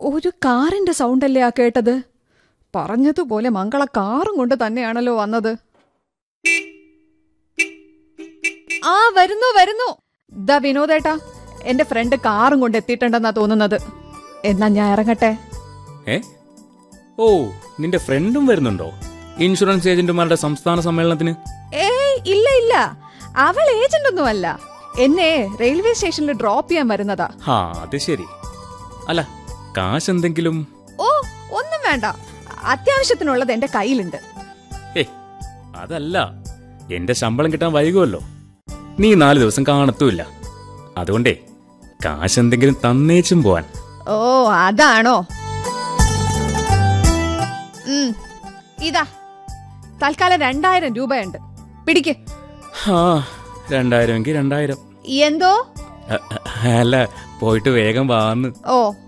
ഒരു കാറിന്റെ സൗണ്ടല്ലേ ആ കേട്ടത് പറഞ്ഞതുപോലെ മംഗള കാറും കൊണ്ട് തന്നെയാണല്ലോ വന്നത് ആ വരുന്നു വരുന്നു ദാ വിനോദേട്ടാ എന്റെ ഫ്രണ്ട് കാറും കൊണ്ട് എത്തിയിട്ടുണ്ടെന്നാ തോന്നുന്നത് എന്നാ ഞാൻ ഇറങ്ങട്ടെ ഏ ഓ നിന്റെ ഫ്രണ്ടും വരുന്നുണ്ടോ ഇൻഷുറൻസ് ഏജന്റുമാരുടെ സംസ്ഥാന സമ്മേളനത്തിന് ഏയ് ഇല്ല ഇല്ല അവൾ ഏജന്റ് ഒന്നുമല്ല എന്നെ റെയിൽവേ സ്റ്റേഷനിൽ ഡ്രോപ്പ് ചെയ്യാൻ വരുന്നതാ ഹാ അത് ശരി അല്ല കാശ് എന്തെങ്കിലും ഓ ഒന്നും വേണ്ട അത്യാവശ്യത്തിനുള്ളത് എന്റെ കയ്യിലുണ്ട് ഏ അതല്ല എന്റെ ശമ്പളം കിട്ടാൻ വൈകുമല്ലോ നീ നാല് ദിവസം കാണത്തുമില്ല അതുകൊണ്ടേ കാശ് എന്തെങ്കിലും തന്നേച്ചും പോവാൻ ഓ അതാണോ ഉം, ഇതാ തൽക്കാലം രണ്ടായിരം രൂപയുണ്ട് പിടിക്ക് ഹാ രണ്ടായിരം എങ്കിൽ രണ്ടായിരം എന്തോ അ- അ- അല്ല പോയിട്ട് വേഗം വാന്ന് ഓ